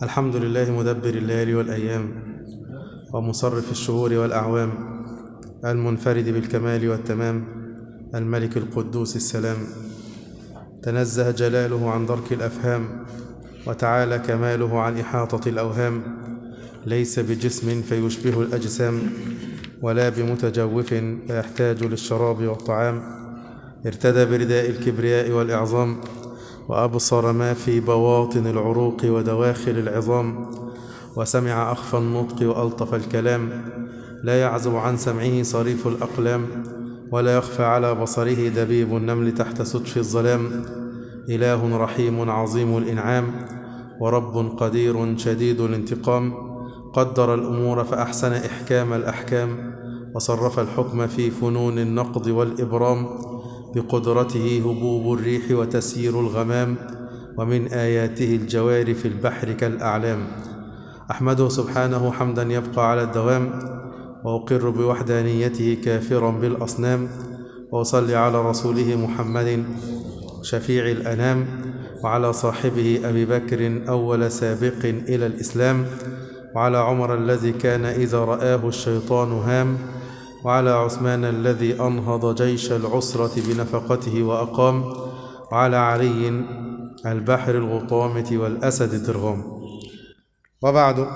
الحمد لله مدبر الليالي والأيام ومصرف الشهور والأعوام المنفرد بالكمال والتمام الملك القدوس السلام تنزه جلاله عن درك الأفهام وتعالى كماله عن إحاطة الأوهام ليس بجسم فيشبه الأجسام ولا بمتجوف فيحتاج للشراب والطعام ارتدى برداء الكبرياء والإعظام وأبصر ما في بواطن العروق ودواخل العظام وسمع أخفى النطق وألطف الكلام لا يعزب عن سمعه صريف الأقلام ولا يخفى على بصره دبيب النمل تحت سطف الظلام إله رحيم عظيم الإنعام ورب قدير شديد الانتقام قدر الأمور فأحسن إحكام الأحكام وصرف الحكم في فنون النقض والإبرام بقدرته هبوب الريح وتسيير الغمام ومن آياته الجوار في البحر كالأعلام أحمده سبحانه حمدا يبقى على الدوام وأقر بوحدانيته كافرا بالأصنام وأصلي على رسوله محمد شفيع الأنام وعلى صاحبه أبي بكر أول سابق إلى الإسلام وعلى عمر الذي كان إذا رآه الشيطان هام وعلى عثمان الذي أنهض جيش العسرة بنفقته وأقام وعلى علي البحر الغطامة والأسد الدرغام وبعد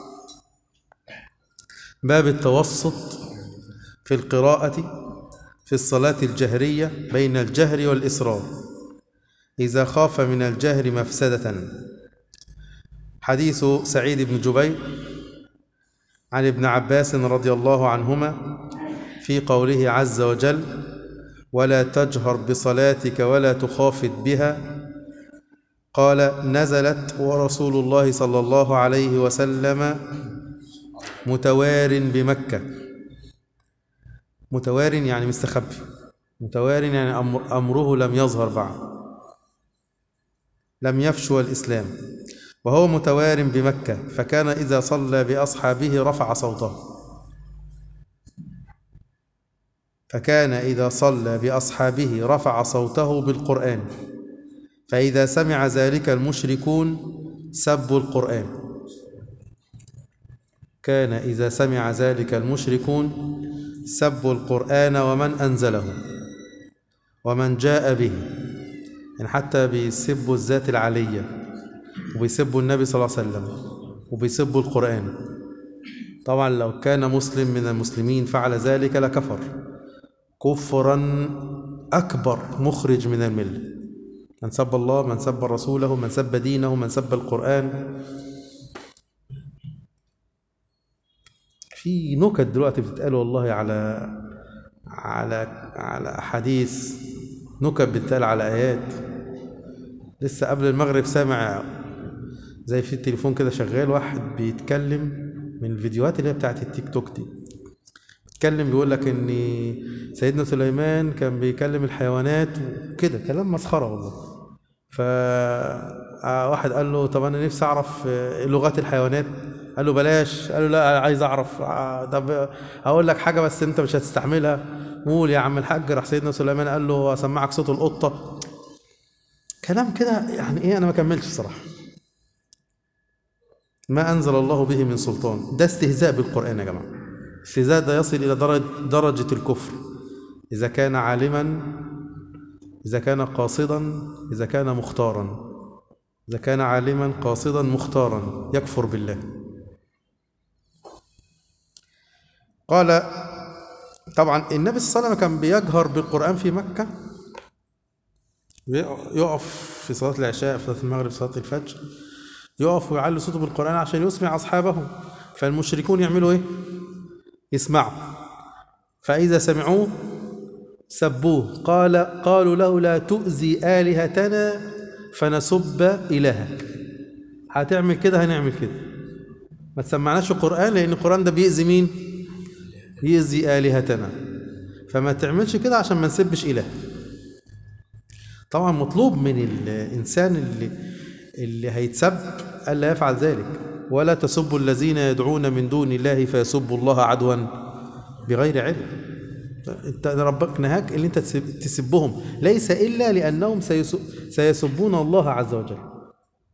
باب التوسط في القراءة في الصلاة الجهرية بين الجهر والإسرار إذا خاف من الجهر مفسدة حديث سعيد بن جبير عن ابن عباس رضي الله عنهما في قوله عز وجل ولا تجهر بصلاتك ولا تخافت بها قال نزلت ورسول الله صلى الله عليه وسلم متوار بمكة متوار يعني مستخبي متوار يعني أمر أمره لم يظهر بعد لم يفشو الإسلام وهو متوار بمكة فكان إذا صلى بأصحابه رفع صوته فكان إذا صلى بأصحابه رفع صوته بالقرآن فإذا سمع ذلك المشركون سبوا القرآن كان إذا سمع ذلك المشركون سبوا القرآن ومن أنزله ومن جاء به يعني حتى بيسبوا الذات العلية وبيسبوا النبي صلى الله عليه وسلم وبيسبوا القرآن طبعا لو كان مسلم من المسلمين فعل ذلك لكفر كفرا أكبر مخرج من الملة من سب الله من سب رسوله من سب دينه من سب القرآن في نكت دلوقتي بتتقال والله على على على أحاديث نكت بتتقال على آيات لسه قبل المغرب سامع زي في التليفون كده شغال واحد بيتكلم من الفيديوهات اللي هي بتاعت التيك توك دي بيتكلم بيقول لك ان سيدنا سليمان كان بيكلم الحيوانات وكده كلام مسخره والله ف واحد قال له طب انا نفسي اعرف لغات الحيوانات قال له بلاش قال له لا عايز اعرف طب هقول لك حاجه بس انت مش هتستحملها قول يا عم الحاج راح سيدنا سليمان قال له اسمعك صوت القطه كلام كده يعني ايه انا ما كملش الصراحه ما انزل الله به من سلطان ده استهزاء بالقران يا جماعه استهزاء ده يصل الى درجه درجه الكفر اذا كان عالما اذا كان قاصدا اذا كان مختارا اذا كان عالما قاصدا مختارا يكفر بالله قال طبعا النبي صلى الله عليه وسلم كان بيجهر بالقران في مكه يقف في صلاة العشاء في صلاة المغرب في صلاة الفجر يقف ويعلي صوته بالقرآن عشان يسمع أصحابه فالمشركون يعملوا إيه؟ يسمعوا فإذا سمعوه سبوه قال قالوا له لا تؤذي آلهتنا فنسب إلهك هتعمل كده هنعمل كده ما تسمعناش القرآن لأن القرآن ده بيأذي مين؟ يأذي آلهتنا فما تعملش كده عشان ما نسبش إلهك طبعا مطلوب من الإنسان اللي اللي هيتسب ألا يفعل ذلك ولا تسبوا الذين يدعون من دون الله فيسبوا الله عدوا بغير علم انت ربك نهاك اللي انت تسبهم ليس الا لانهم سيسبون الله عز وجل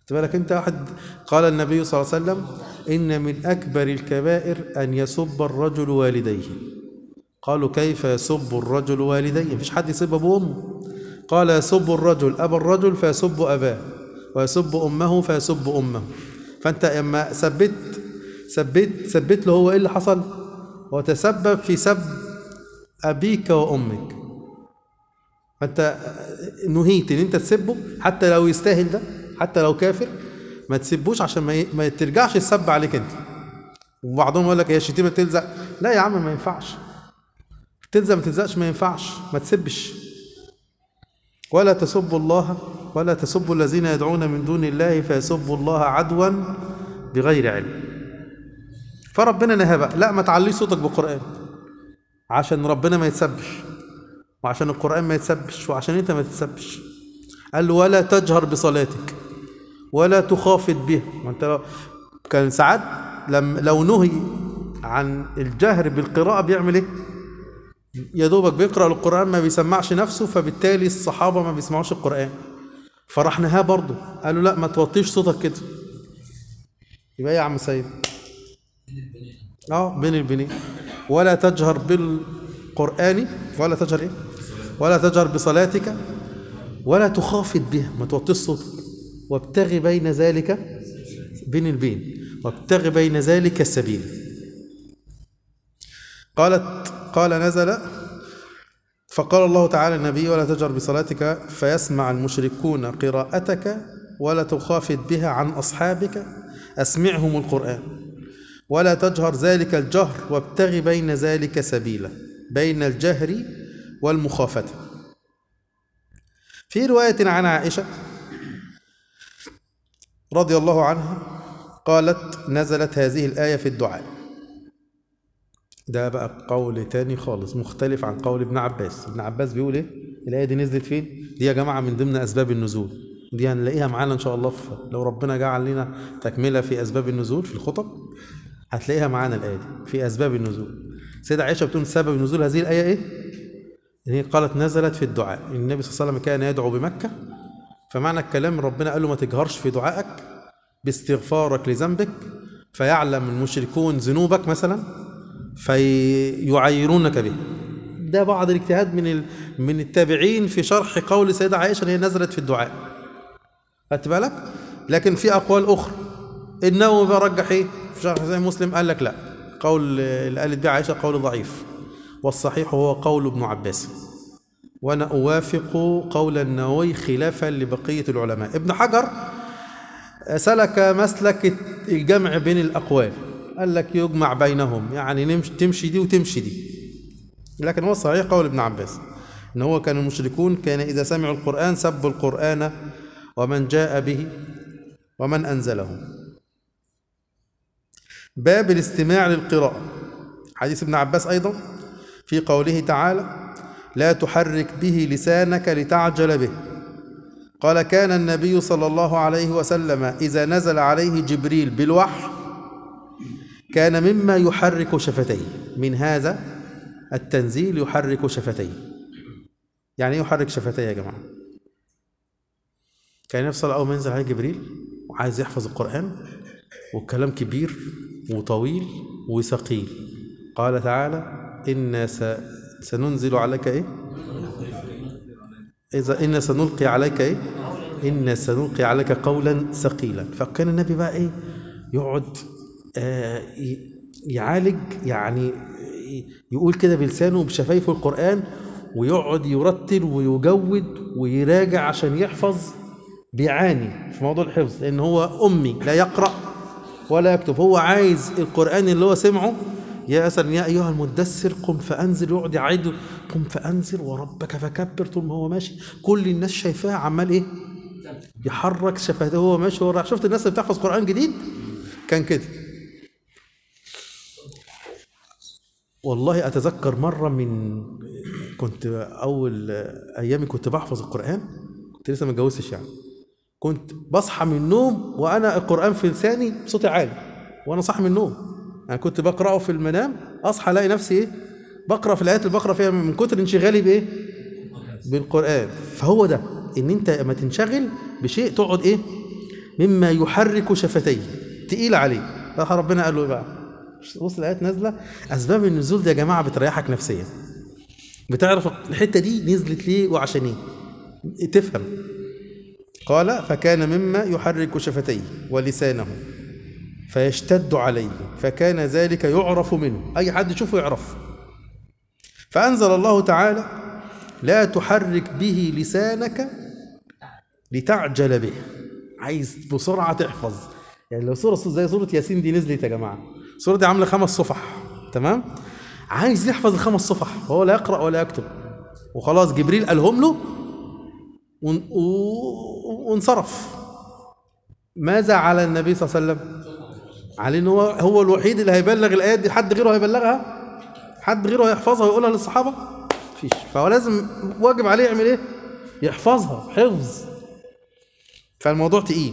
خد بالك انت واحد قال النبي صلى الله عليه وسلم ان من اكبر الكبائر ان يسب الرجل والديه قالوا كيف يسب الرجل والديه مفيش حد يسب ابوه وامه قال يسب الرجل ابا الرجل فيسب اباه ويسب امه فيسب امه فانت اما سبت سبت سبت له هو ايه اللي حصل وتسبب في سب ابيك وامك فانت نهيت ان انت تسبه حتى لو يستاهل ده حتى لو كافر ما تسبوش عشان ما ي- ما ترجعش السب عليك انت وبعضهم يقول لك هي الشتيمه تلزق لا يا عم ما ينفعش تلزق ما تلزقش ما ينفعش ما تسبش ولا تسبوا الله ولا تسبوا الذين يدعون من دون الله فيسبوا الله عدوا بغير علم فربنا نهى بقى لا ما تعليش صوتك بالقران عشان ربنا ما يتسبش وعشان القرآن ما يتسبش وعشان انت ما تتسبش قال له ولا تجهر بصلاتك ولا تخافت بها وانت لو كان ساعات لم لو نهي عن الجهر بالقراءة بيعمل ايه؟ يا دوبك بيقرأ القرآن ما بيسمعش نفسه فبالتالي الصحابة ما بيسمعوش القرآن فراح نهاه برضه قالوا لا ما توطيش صوتك كده يبقى ايه يا عم سيد؟ اه بين البنين ولا تجهر بالقرآن ولا تجهر ايه ولا تجهر بصلاتك ولا تخافت بها ما توطيش صوتك وابتغي بين ذلك بين البين وابتغي بين ذلك السبيل قالت قال نزل فقال الله تعالى النبي ولا تجهر بصلاتك فيسمع المشركون قراءتك ولا تخافت بها عن أصحابك أسمعهم القرآن ولا تجهر ذلك الجهر وابتغ بين ذلك سبيلا بين الجهر والمخافة في رواية عن عائشة رضي الله عنها قالت نزلت هذه الآية في الدعاء ده بقى قول تاني خالص مختلف عن قول ابن عباس ابن عباس بيقول ايه الآية دي نزلت فين دي يا جماعة من ضمن أسباب النزول دي هنلاقيها معانا إن شاء الله في لو ربنا جعل لنا تكملة في أسباب النزول في الخطب هتلاقيها معانا الآية دي في أسباب النزول سيدة عائشة بتقول سبب نزول هذه الآية إيه؟ إن هي قالت نزلت في الدعاء النبي صلى الله عليه وسلم كان يدعو بمكة فمعنى الكلام ربنا قال له ما تجهرش في دعائك باستغفارك لذنبك فيعلم المشركون ذنوبك مثلا فيعيرونك به ده بعض الاجتهاد من ال... من التابعين في شرح قول السيدة عائشة ان هي نزلت في الدعاء خدت بالك لكن في اقوال اخرى النووي برجح ايه في شرح زي مسلم قال لك لا قول اللي قالت به عائشة قول ضعيف والصحيح هو قول ابن عباس وانا اوافق قول النووي خلافا لبقية العلماء ابن حجر سلك مسلك الجمع بين الأقوال قال لك يجمع بينهم يعني نمشي تمشي دي وتمشي دي لكن هو الصحيح قول ابن عباس ان هو كان المشركون كان اذا سمعوا القران سبوا القران ومن جاء به ومن انزله باب الاستماع للقراءه حديث ابن عباس ايضا في قوله تعالى لا تحرك به لسانك لتعجل به قال كان النبي صلى الله عليه وسلم اذا نزل عليه جبريل بالوحي كان مما يحرك شفتيه من هذا التنزيل يحرك شفتيه يعني ايه يحرك شفتيه يا جماعه كان يفصل اول ما ينزل عليه جبريل وعايز يحفظ القران والكلام كبير وطويل وثقيل قال تعالى إنا س... سننزل عليك ايه اذا إنا سنلقي عليك ايه إنا سنلقي عليك قولا ثقيلا فكان النبي بقى ايه يقعد آه يعالج يعني يقول كده بلسانه بشفايفه القرآن ويقعد يرتل ويجود ويراجع عشان يحفظ بيعاني في موضوع الحفظ لأن هو أمي لا يقرأ ولا يكتب هو عايز القرآن اللي هو سمعه يا مثلا يا أيها المدثر قم فأنزل يقعد يعيد قم فأنزل وربك فكبر طول ما هو ماشي كل الناس شايفاه عمال إيه يحرك شفاته هو ماشي هو راح شفت الناس اللي بتحفظ قرآن جديد كان كده والله اتذكر مره من كنت اول ايامي كنت بحفظ القران كنت لسه ما اتجوزتش يعني كنت بصحى من النوم وانا القران في لساني بصوتي عالي وانا صاحي من النوم يعني كنت بقراه في المنام اصحى الاقي نفسي ايه بقرا في الايات اللي بقرا فيها من كتر انشغالي بايه بالقران فهو ده ان انت لما تنشغل بشيء تقعد ايه مما يحرك شفتيه تقيل عليه راح ربنا قال له ايه بقى بص الايات نازله اسباب النزول دي يا جماعه بتريحك نفسيا بتعرف الحته دي نزلت ليه وعشان ايه تفهم قال فكان مما يحرك شفتيه ولسانه فيشتد عليه فكان ذلك يعرف منه اي حد يشوفه يعرف فانزل الله تعالى لا تحرك به لسانك لتعجل به عايز بسرعه تحفظ يعني لو سوره زي سوره ياسين دي نزلت يا جماعه السوره دي عامله خمس صفح تمام عايز يحفظ الخمس صفح وهو لا يقرا ولا يكتب وخلاص جبريل قالهم له ون- و- وانصرف ماذا على النبي صلى الله عليه وسلم عليه ان هو هو الوحيد اللي هيبلغ الايات دي حد غيره هيبلغها حد غيره هيحفظها ويقولها للصحابه مفيش فهو لازم واجب عليه يعمل ايه يحفظها حفظ فالموضوع تقيل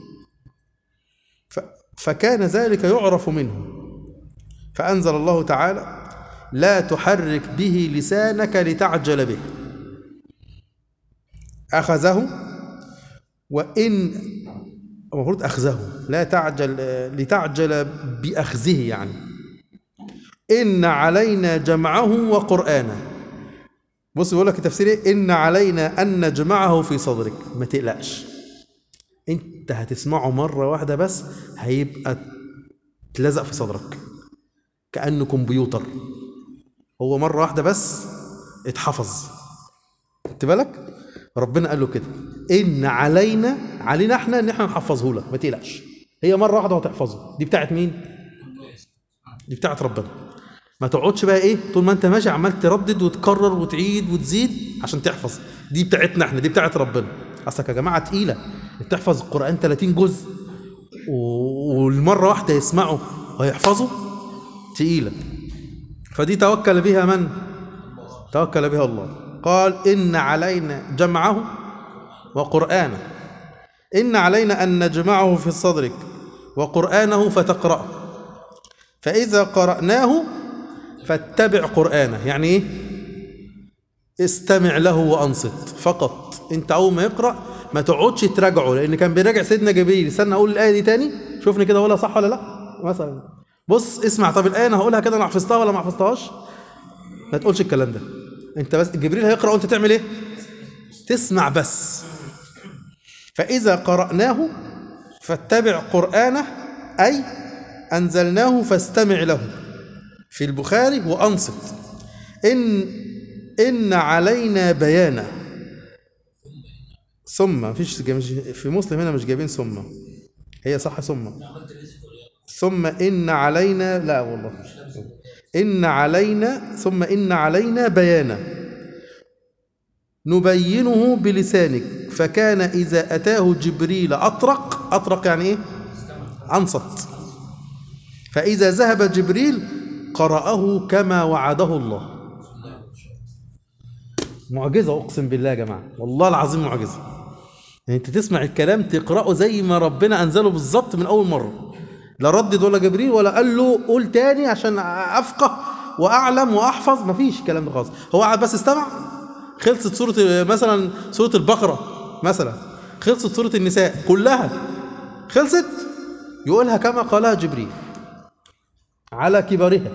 ف- فكان ذلك يعرف منه فأنزل الله تعالى لا تحرك به لسانك لتعجل به أخذه وإن المفروض أخذه لا تعجل لتعجل بأخذه يعني إن علينا جمعه وقرآنه بص بيقول لك التفسير ايه إن علينا أن نجمعه في صدرك ما تقلقش انت هتسمعه مرة واحدة بس هيبقى اتلزق في صدرك كأنه كمبيوتر هو مرة واحدة بس اتحفظ خدت بالك ربنا قال له كده ان علينا علينا احنا ان احنا نحفظه لك ما تقلقش هي مرة واحدة وهتحفظه دي بتاعت مين دي بتاعت ربنا ما تقعدش بقى ايه طول ما انت ماشي عمال تردد وتكرر وتعيد وتزيد عشان تحفظ دي بتاعتنا احنا دي بتاعت ربنا اصلك يا جماعه تقيله بتحفظ القران 30 جزء و- والمره واحده يسمعوا ويحفظوا تقيله فدي توكل بها من توكل بها الله قال ان علينا جمعه وقرانه ان علينا ان نجمعه في صدرك وقرانه فتقراه فاذا قراناه فاتبع قرانه يعني ايه استمع له وانصت فقط انت اول ما يقرا ما تقعدش تراجعه لان كان بيراجع سيدنا جبريل استنى اقول الايه دي تاني شوفني كده اقولها صح ولا لا مثلا بص اسمع طب الايه انا هقولها كده انا حفظتها ولا ما حفظتهاش ما تقولش الكلام ده انت بس جبريل هيقرا وانت تعمل ايه تسمع بس فاذا قراناه فاتبع قرانه اي انزلناه فاستمع له في البخاري وانصت ان ان علينا بيانه ثم مفيش مش في مسلم هنا مش جايبين ثم هي صح ثم ثم ان علينا لا والله ان علينا ثم ان علينا بيانه نبينه بلسانك فكان اذا اتاه جبريل اطرق اطرق يعني ايه انصت فاذا ذهب جبريل قرأه كما وعده الله معجزة أقسم بالله يا جماعة والله العظيم معجزة يعني أنت تسمع الكلام تقرأه زي ما ربنا أنزله بالظبط من أول مرة لا ردد ولا جبريل ولا قال له قول تاني عشان أفقه وأعلم وأحفظ مفيش الكلام ده خالص هو قعد بس استمع خلصت سورة مثلا سورة البقرة مثلا خلصت سورة النساء كلها خلصت يقولها كما قالها جبريل على كبرها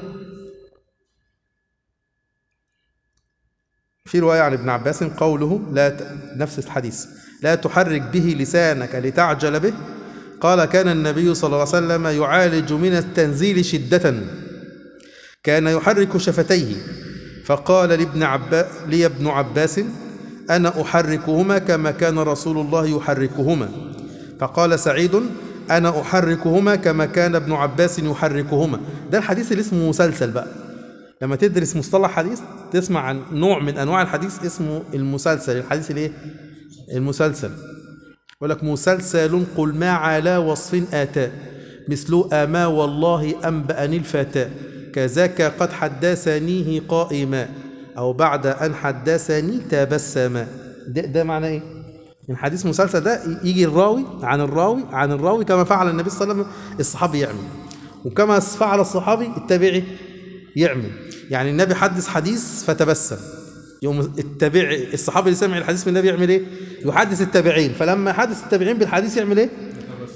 في رواية عن ابن عباس قوله لا ت... نفس الحديث لا تحرك به لسانك لتعجل به قال كان النبي صلى الله عليه وسلم يعالج من التنزيل شدة كان يحرك شفتيه فقال لابن عبا... لي ابن عباس أنا أحركهما كما كان رسول الله يحركهما فقال سعيد أنا أحركهما كما كان ابن عباس يحركهما ده الحديث اللي اسمه مسلسل بقى لما تدرس مصطلح حديث تسمع عن نوع من انواع الحديث اسمه المسلسل الحديث الايه المسلسل يقول لك مسلسل قل ما على وصف اتى مثل اما والله انباني الفتى كذاك قد حدثنيه قائما او بعد ان حدثني تبسما ده, ده معناه ايه الحديث مسلسل ده يجي الراوي عن الراوي عن الراوي كما فعل النبي صلى الله عليه وسلم الصحابي يعمل وكما فعل الصحابي التابعي يعمل يعني النبي حدث حديث فتبسم يوم التابع الصحابي اللي سمع الحديث من النبي يعمل ايه يحدث التابعين فلما حدث التابعين بالحديث يعمل ايه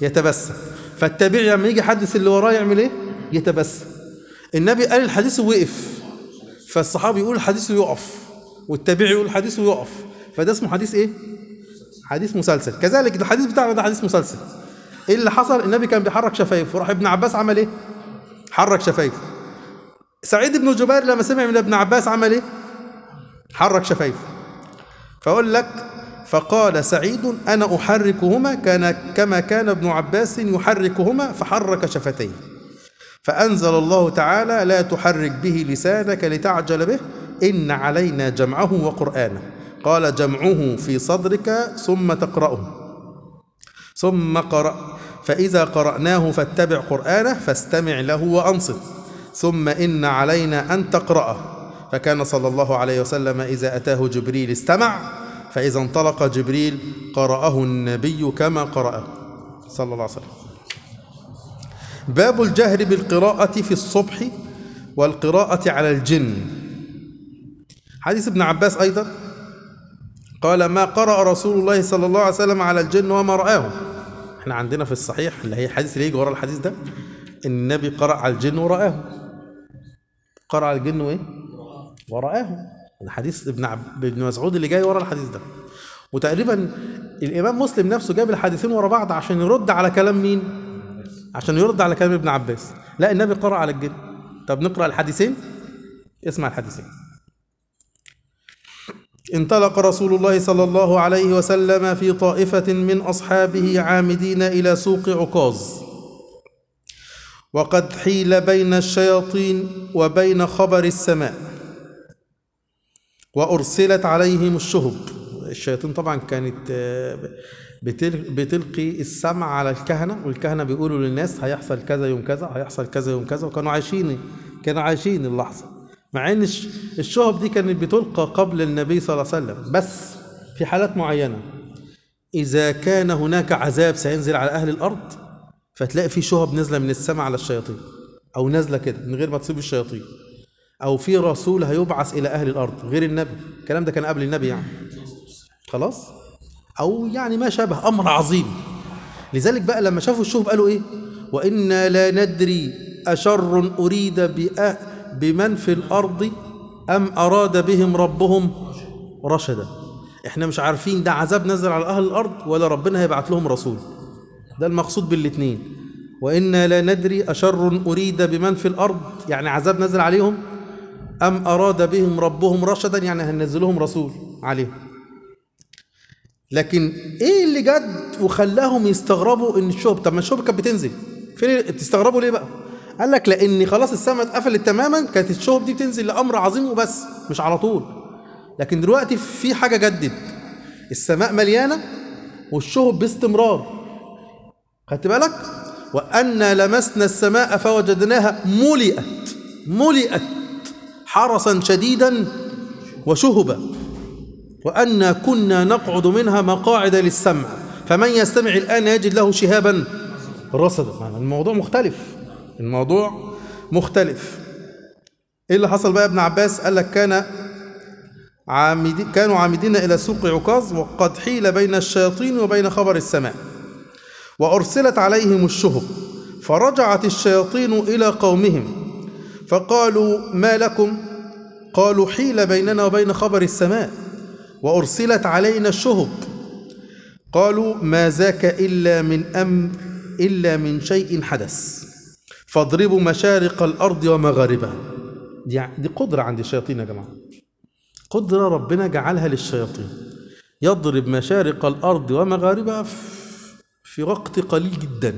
يتبسم فالتابعي لما يجي يحدث اللي وراه يعمل ايه يتبسم النبي قال الحديث ووقف فالصحابي يقول الحديث يقف والتابعي يقول الحديث ويقف فده اسمه حديث ايه حديث مسلسل كذلك الحديث بتاعنا ده حديث مسلسل ايه اللي حصل النبي كان بيحرك شفايفه راح ابن عباس عمل ايه حرك شفايفه سعيد بن جبير لما سمع من ابن عباس عمل ايه حرك شفايفه فاقول لك فقال سعيد انا احركهما كان كما كان ابن عباس يحركهما فحرك شفتيه فانزل الله تعالى لا تحرك به لسانك لتعجل به ان علينا جمعه وقرانه قال جمعه في صدرك ثم تقراه ثم قرأ فإذا قرأناه فاتبع قرآنه فاستمع له وأنصت ثم إن علينا أن تقرأه فكان صلى الله عليه وسلم إذا أتاه جبريل استمع فإذا انطلق جبريل قرأه النبي كما قرأه صلى الله عليه وسلم باب الجهر بالقراءة في الصبح والقراءة على الجن حديث ابن عباس أيضا قال ما قرأ رسول الله صلى الله عليه وسلم على الجن وما رآه احنا عندنا في الصحيح اللي هي الحديث اللي يجي ورا الحديث ده ان النبي قرأ على الجن ورآه قرأ على الجن وايه ورآه الحديث ابن عب... ابن مسعود اللي جاي ورا الحديث ده وتقريبا الامام مسلم نفسه جاب الحديثين ورا بعض عشان يرد على كلام مين عشان يرد على كلام ابن عباس لا النبي قرأ على الجن طب نقرأ الحديثين اسمع الحديثين انطلق رسول الله صلى الله عليه وسلم في طائفة من أصحابه عامدين إلى سوق عكاظ وقد حيل بين الشياطين وبين خبر السماء وأرسلت عليهم الشهب الشياطين طبعا كانت آه، بتل- بتلقي السمع على الكهنة والكهنة بيقولوا للناس هيحصل كذا يوم كذا هيحصل كذا يوم كذا وكانوا عايشين كانوا عايشين اللحظة مع ان الش- الشهب دي كانت بتلقى قبل النبي صلى الله عليه وسلم بس في حالات معينة إذا كان هناك عذاب سينزل على أهل الأرض فتلاقي في شهب نازلة من السماء على الشياطين أو نازلة كده من غير ما تصيب الشياطين أو في رسول هيبعث إلى أهل الأرض غير النبي الكلام ده كان قبل النبي يعني خلاص أو يعني ما شابه أمر عظيم لذلك بقى لما شافوا الشهب قالوا إيه وإنا لا ندري أشر أريد بأ بمن في الأرض أم أراد بهم ربهم رشدا إحنا مش عارفين ده عذاب نزل على أهل الأرض ولا ربنا هيبعت لهم رسول ده المقصود بالاتنين وإنا لا ندري أشر أريد بمن في الأرض يعني عذاب نزل عليهم أم أراد بهم ربهم رشدا يعني هننزلهم رسول عليهم لكن ايه اللي جد وخلاهم يستغربوا ان الشهب طب ما الشهب كانت بتنزل فين تستغربوا ليه بقى قال لك لان خلاص السماء اتقفلت تماما كانت الشهب دي بتنزل لامر عظيم وبس مش على طول لكن دلوقتي في حاجه جدت السماء مليانه والشهب باستمرار خدت بالك وأنا لمسنا السماء فوجدناها ملئت ملئت حرسا شديدا وشهبا وأنا كنا نقعد منها مقاعد للسمع فمن يستمع الآن يجد له شهابا رصدا يعني الموضوع مختلف الموضوع مختلف ايه اللي حصل بقى يا ابن عباس قال لك كان عامدين كانوا عامدين إلى سوق عكاظ وقد حيل بين الشياطين وبين خبر السماء وأرسلت عليهم الشهب فرجعت الشياطين إلى قومهم فقالوا ما لكم قالوا حيل بيننا وبين خبر السماء وأرسلت علينا الشهب قالوا ما ذاك إلا من أمر إلا من شيء حدث فاضربوا مشارق الأرض ومغاربها دي, دي قدرة عند الشياطين يا جماعة قدرة ربنا جعلها للشياطين يضرب مشارق الأرض ومغاربها في في وقت قليل جدا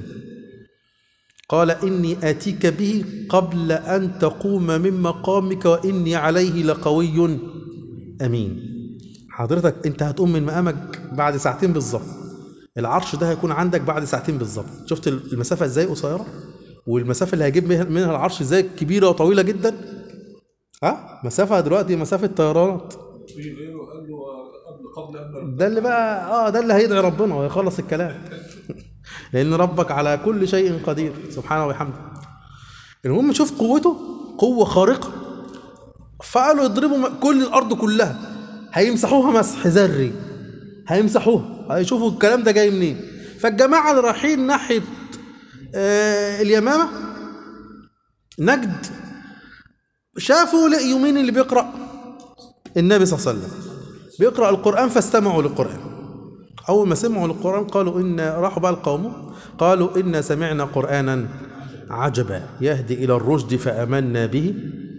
قال إني آتيك به قبل أن تقوم من مقامك وإني عليه لقوي أمين حضرتك أنت هتقوم من مقامك بعد ساعتين بالظبط العرش ده هيكون عندك بعد ساعتين بالظبط شفت المسافة ازاي قصيرة والمسافة اللي هيجيب منها العرش ازاي كبيرة وطويلة جدا ها مسافة دلوقتي مسافة طيرانات في غيره قال له قبل قبل أن ده اللي بقى اه ده اللي هيدعي ربنا ويخلص الكلام لان ربك على كل شيء قدير سبحانه وبحمده المهم شوف قوته قوه خارقه فقالوا يضربوا م- كل الارض كلها هيمسحوها مسح ذري هيمسحوها هيشوفوا الكلام ده جاي منين فالجماعة اللي رايحين ناحية آه اليمامة نجد شافوا لقيوا مين اللي بيقرأ النبي صلى الله عليه وسلم بيقرأ القرآن فاستمعوا للقرآن أول ما سمعوا القرآن قالوا إن راحوا بقى القوم قالوا إن سمعنا قرآنا عجبا يهدي إلى الرشد فآمنا به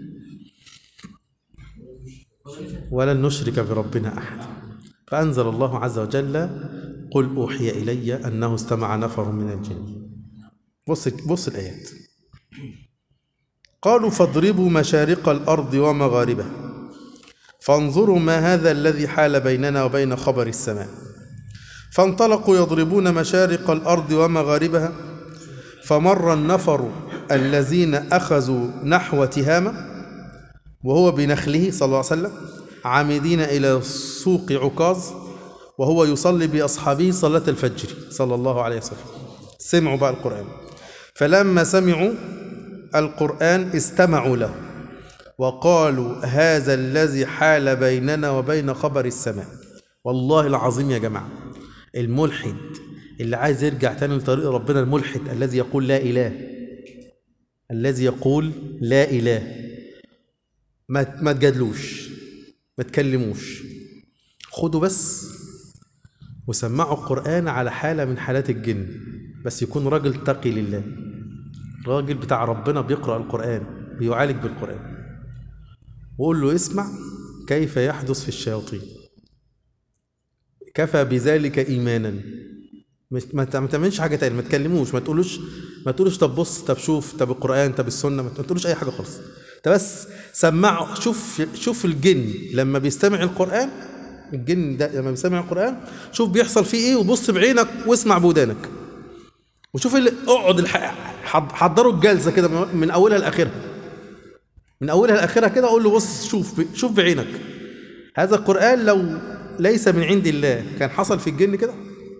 ولن نشرك بربنا أحدا فأنزل الله عز وجل قل أوحي إلي أنه استمع نفر من الجن بص بص الآيات قالوا فاضربوا مشارق الأرض ومغاربها فانظروا ما هذا الذي حال بيننا وبين خبر السماء فانطلقوا يضربون مشارق الأرض ومغاربها فمر النفر الذين أخذوا نحو تهامة وهو بنخله صلى الله عليه وسلم عامدين إلى سوق عكاظ وهو يصلي بأصحابه صلاة الفجر صلى الله عليه وسلم سمعوا بقى القرآن فلما سمعوا القرآن استمعوا له وقالوا هذا الذي حال بيننا وبين خبر السماء والله العظيم يا جماعة الملحد اللي عايز يرجع تاني لطريق ربنا الملحد الذي يقول لا إله الذي يقول لا إله ما ما تجادلوش ما تكلموش خدوا بس وسمعوا القرآن على حالة من حالات الجن بس يكون راجل تقي لله راجل بتاع ربنا بيقرأ القرآن بيعالج بالقرآن وقول له اسمع كيف يحدث في الشياطين كفى بذلك إيمانا مش ما ت- ما تعملش حاجة تاني ما تكلموش ما تقولوش ما تقولوش طب بص طب شوف طب القرآن طب السنة ما تقولوش أي حاجة خالص انت بس سمعه شوف شوف الجن لما بيستمع القرآن الجن ده لما بيستمع القرآن شوف بيحصل فيه ايه وبص بعينك واسمع بودانك وشوف اللي اقعد الح- حض- حضروا الجلسة كده من- من أولها لآخرها من أولها لآخرها كده أقول له بص شوف ب- شوف بعينك هذا القرآن لو ليس من عند الله كان حصل في الجن كده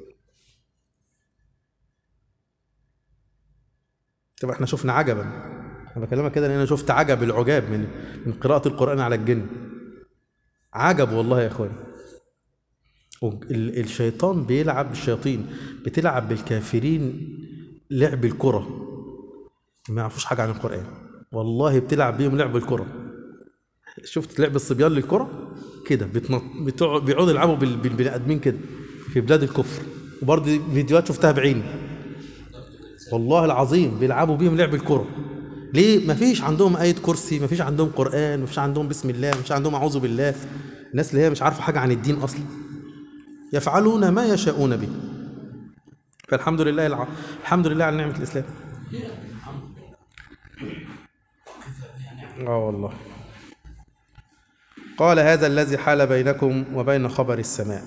طب احنا شفنا عجبا انا بكلمك كده لان انا شفت عجب العجاب من من قراءة القرآن على الجن عجب والله يا اخواني وال- الشيطان بيلعب بالشياطين بتلعب بالكافرين لعب الكرة ما يعرفوش حاجة عن القرآن والله بتلعب بيهم لعب الكرة شفت لعب الصبيان للكرة كده بتنط... بتوع... بيقعدوا يلعبوا بال... بالبني ادمين كده في بلاد الكفر وبرضه فيديوهات شفتها بعيني والله العظيم بيلعبوا بيهم لعب الكرة ليه مفيش عندهم آية كرسي مفيش عندهم قرآن مفيش عندهم بسم الله مفيش عندهم أعوذ بالله الناس اللي هي مش عارفة حاجة عن الدين أصلا يفعلون ما يشاءون به فالحمد لله الع... الحمد لله على نعمة الإسلام اه والله قال هذا الذي حال بينكم وبين خبر السماء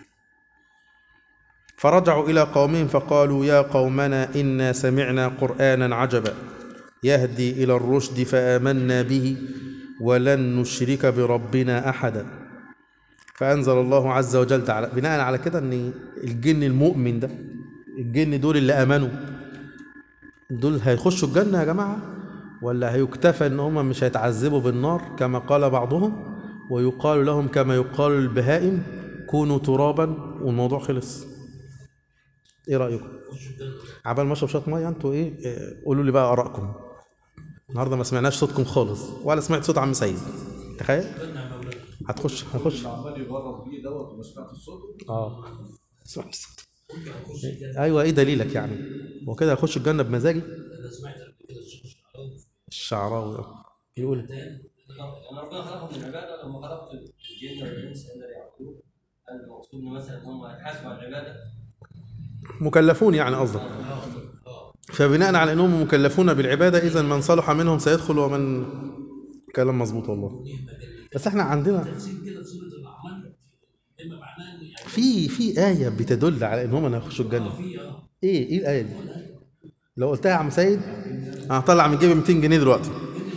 فرجعوا إلى قومهم فقالوا يا قومنا إنا سمعنا قرآنا عجبا يهدي إلى الرشد فآمنا به ولن نشرك بربنا أحدا فأنزل الله عز وجل تعالى بناء على كده أن الجن المؤمن ده الجن دول اللي آمنوا دول هيخشوا الجنة يا جماعة ولا هيكتفى ان هم مش هيتعذبوا بالنار كما قال بعضهم ويقال لهم كما يقال للبهائم كونوا ترابا والموضوع خلص ايه رايكم عبال ما اشرب شويه ميه انتوا ايه إيه، قولوا لي بقى ارائكم النهارده ما سمعناش صوتكم خالص ولا سمعت صوت عم سيد تخيل هتخش هتخش اللي عمال يجرب بيه دوت وما سمعتش صوته اه سمعت الصوت ايوه ايه دليلك يعني هو كده هخش الجنه بمزاجي انا سمعت قبل كده الشيخ الشعراوي الشعراوي آه. يقول لما ربنا خلقهم من العباده لما خلقت الجن والانس الا ليعبدون هل المقصود إن مثلا هم يحاسبوا على العباده؟ مكلفون يعني قصدك فبناء على انهم مكلفون بالعباده اذا من صلح منهم سيدخل ومن كلام مظبوط والله بس احنا عندنا تفسير كده في سوره الاعمال اما معناه ان يعني في في ايه بتدل على ان هم هيخشوا الجنه في اه ايه ايه الايه دي لو قلتها يا عم سيد هطلع من جيبي 200 جنيه دلوقتي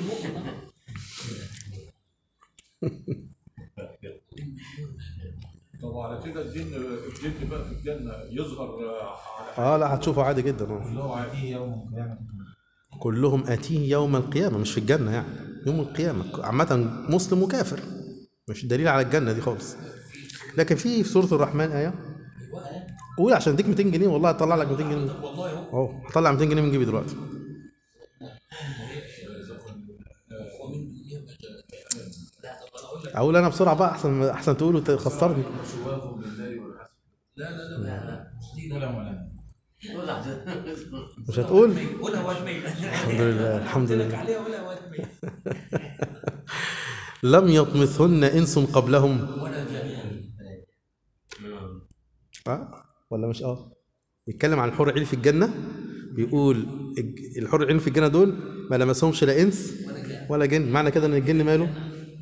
طب على كده الجن الجن بقى في الجنه يظهر آه، على اه لا هتشوفه عادي جدا آه. اللي هو عادي كلهم اتيه يوم القيامه مش في الجنه يعني يوم القيامه عامه مسلم وكافر مش دليل على الجنه دي خالص لكن في في سوره الرحمن ايه قول عشان اديك 200 جنيه والله هطلع لك 200 جنيه والله هو اهو هطلع 200 جنيه من جيبي دلوقتي اقول انا بسرعه بقى احسن احسن تقول وتخسرني ولا ولا مش هتقول ولا وجمي الحمد لله الحمد لله عليها ولا وجمي لم يطمثهن انس قبلهم ولا جميع اه ولا مش اه بيتكلم عن الحور العين في الجنه بيقول الج- الحور العين في الجنه دول ما لمسهمش لا انس ولا جن معنى كده ان الجن ماله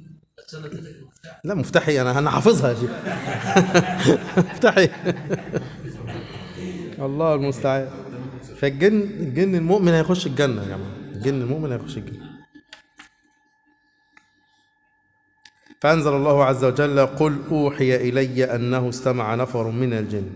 لا مفتاحي انا انا حافظها يا شيخ مفتاحي الله المستعان فالجن الجن المؤمن هيخش الجنه يا جماعه الجن المؤمن هيخش الجنه فأنزل الله عز وجل قل أوحي إلي أنه استمع نفر من الجن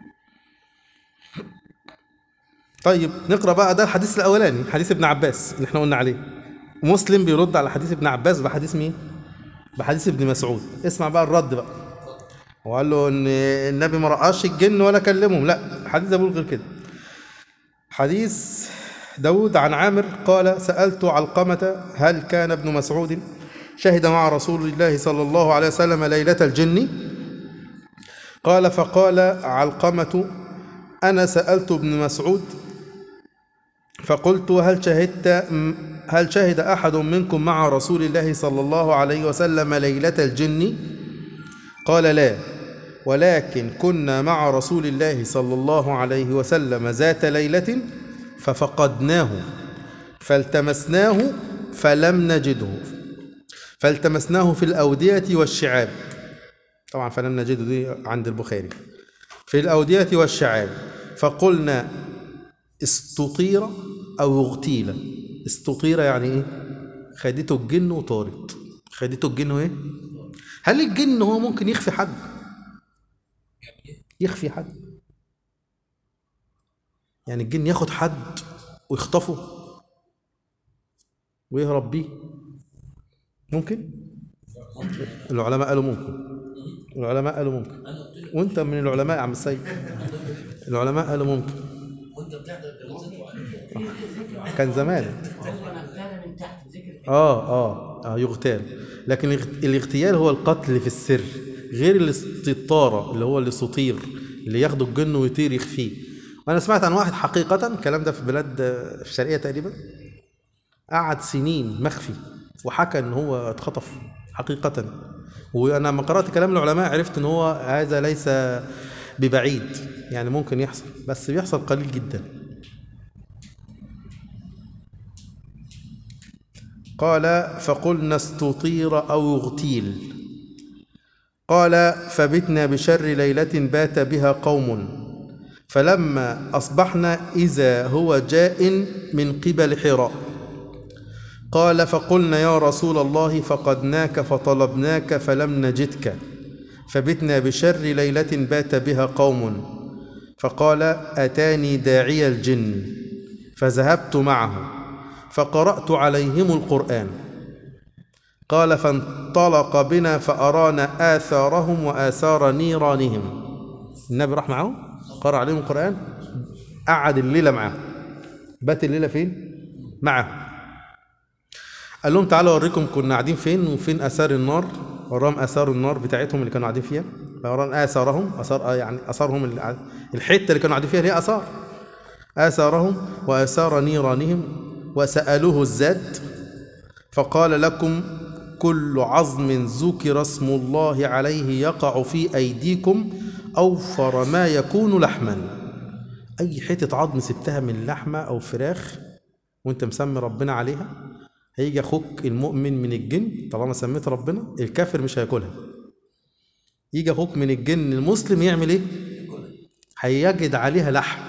طيب نقرأ بقى ده الحديث الأولاني حديث ابن عباس اللي احنا قلنا عليه مسلم بيرد على حديث ابن عباس بحديث مين؟ بحديث ابن مسعود اسمع بقى الرد بقى وقال له ان النبي ما رآش الجن ولا كلمهم لا الحديث ده بيقول غير كده حديث داود عن عامر قال سألت علقمة هل كان ابن مسعود شهد مع رسول الله صلى الله عليه وسلم ليلة الجن قال فقال علقمة أنا سألت ابن مسعود فقلت هل شهدت هل شهد أحد منكم مع رسول الله صلى الله عليه وسلم ليلة الجن قال لا ولكن كنا مع رسول الله صلى الله عليه وسلم ذات ليلة ففقدناه فالتمسناه فلم نجده فالتمسناه في الأودية والشعاب طبعا فلم نجده دي عند البخاري في الأودية والشعاب فقلنا استطير أو اغتيل استطير يعني إيه خدته الجن وطارت خدته الجن وإيه هل الجن هو ممكن يخفي حد يخفي حد يعني الجن ياخد حد ويخطفه ويهرب بيه ممكن العلماء قالوا ممكن العلماء قالوا ممكن وانت من العلماء يا عم السيد العلماء قالوا ممكن وانت بتحضر جلسات كان زمان من تحت ذكر اه اه اه يغتال لكن الاغت- الاغتيال هو القتل في السر غير الاستطارة اللي هو الاستطير اللي ياخده الجن ويطير يخفيه وانا سمعت عن واحد حقيقة الكلام ده في بلاد آه، الشرقية تقريبا قعد سنين مخفي وحكى ان هو اتخطف حقيقة وانا لما قرأت كلام العلماء عرفت ان هو هذا ليس ببعيد يعني ممكن يحصل بس بيحصل قليل جدا قال فقلنا استطير أو اغتيل قال فبتنا بشر ليلة بات بها قوم فلما أصبحنا إذا هو جاء من قبل حراء قال فقلنا يا رسول الله فقدناك فطلبناك فلم نجدك فبتنا بشر ليلة بات بها قوم فقال أتاني داعي الجن فذهبت معه فقرأت عليهم القرآن قال فانطلق بنا فأرانا آثارهم وآثار نيرانهم النبي راح معهم قرأ عليهم القرآن قعد الليلة معاهم بات الليلة فين؟ معاهم قال لهم تعالوا أوريكم كنا قاعدين فين وفين آثار النار وراهم آثار النار بتاعتهم اللي كانوا قاعدين فيها وراهم آثارهم آثار آه يعني آثارهم اللي- الحتة اللي كانوا قاعدين فيها هي آثار آثارهم وآثار نيرانهم وسألوه الزاد فقال لكم كل عظم ذكر اسم الله عليه يقع في أيديكم أوفر ما يكون لحما أي حتة عظم سبتها من لحمة أو فراخ وأنت مسمي ربنا عليها هيجي أخوك المؤمن من الجن طالما سميت ربنا الكافر مش هياكلها يجي أخوك من الجن المسلم يعمل إيه؟ هيجد عليها لحم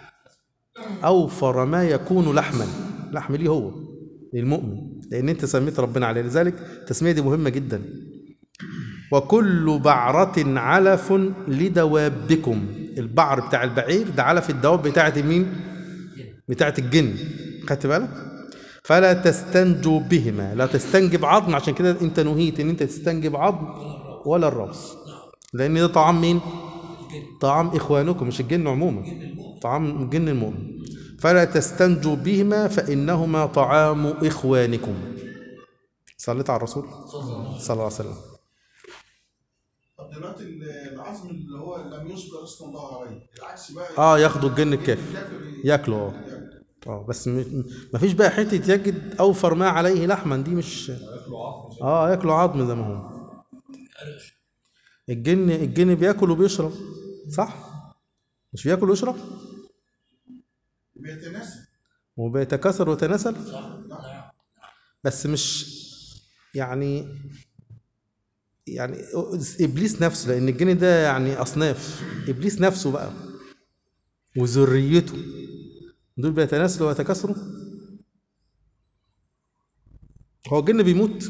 أوفر ما يكون لحما لحم ليه هو للمؤمن لأن أنت سميت ربنا عليه لذلك التسمية دي مهمة جدا وكل بعرة علف لدوابكم البعر بتاع البعير ده علف الدواب بتاعت مين؟ بتاعت الجن خدت بالك؟ فلا تستنجوا بهما لا تستنجب عظم عشان كده انت نهيت ان انت تستنجب عظم ولا الرأس لان ده طعام مين؟ طعام إخوانكم مش الجن عموما طعام الجن المؤمن فلا تستنجوا بهما فإنهما طعام إخوانكم صليت على الرسول صلى الله عليه وسلم طب دلوقتي ال- العظم اللي هو لم يذكر اسم الله عليه العكس بقى اه ياخدوا الجن الكافر الكافر ياكلوا اه اه بس م- مفيش بقى حته يجد اوفر ما عليه لحما دي مش اه ياكلوا عظم زي ما هو الجن الجن بياكل وبيشرب صح مش بياكل ويشرب بيتناسب وبيتكاثر ويتناسل بس مش يعني يعني ابليس نفسه لان الجن ده يعني اصناف ابليس نفسه بقى وذريته دول بيتناسلوا ويتكاثروا هو الجن بيموت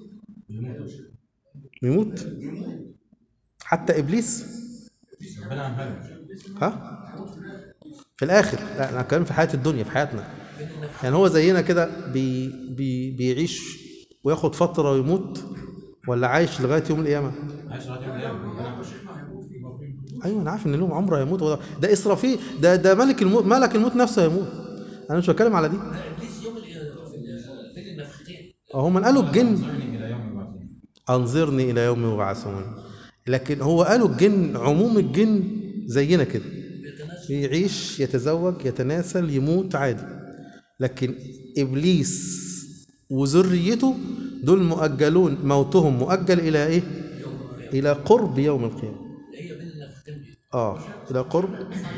بيموت حتى ابليس ربنا عمها ها في الاخر لا انا كلام في حياه الدنيا في حياتنا يعني هو زينا كده بي بي بيعيش وياخد فتره ويموت ولا عايش لغايه يوم القيامه عايش لغايه يوم القيامه ايوه انا عارف ان لهم عمره هيموت وده ده اسرافيل ده ده ملك الموت ملك الموت نفسه هيموت انا مش بتكلم على دي ابليس يوم ال- في ال- بين النفختين هم قالوا الجن انظرني الى يوم يبعثون انظرني الى يوم يبعثون لكن هو قالوا الجن عموم الجن زينا كده يعيش يتزوج يتناسل يموت عادي لكن ابليس وذريته دول مؤجلون موتهم مؤجل الى ايه الى قرب يوم القيامه هي بين النفختين دي اه الى قرب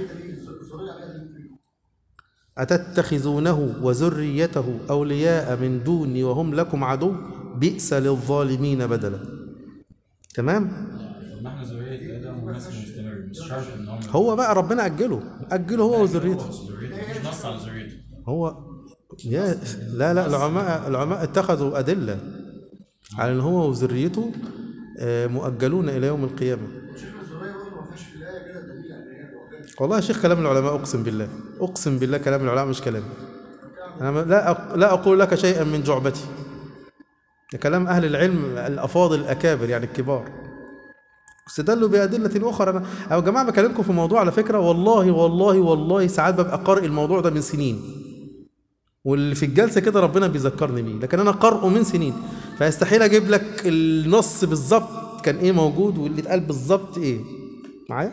أتتخذونه وذريته أولياء من دوني وهم لكم عدو بئس للظالمين بدلا تمام طب ما احنا ذريه ادم وناس مستمر مش شرط ان هم هو بقى ربنا أجله أجله هو وذريته ذريته مفيش نص على ذريته هو يا لا لا العلماء العلماء اتخذوا أدلة على أن هو وذريته آه، مؤجلون إلى يوم القيامة شيخنا الزراير برضه ما فيهاش في الايه كده دليل على ان هي معجزه والله يا شيخ كلام العلماء أقسم بالله أقسم بالله كلام العلماء مش كلامي أنا ما- لا أق- لا أقول لك شيئا من جعبتي ده كلام أهل العلم الأفاضل الأكابر يعني الكبار استدلوا بأدلة أخرى أنا أو جماعة بكلمكم في موضوع على فكرة والله والله والله ساعات ببقى قارئ الموضوع ده من سنين واللي في الجلسة كده ربنا بيذكرني بيه لكن أنا قارئه من سنين فيستحيل أجيب لك النص بالظبط كان إيه موجود واللي اتقال بالظبط إيه معايا؟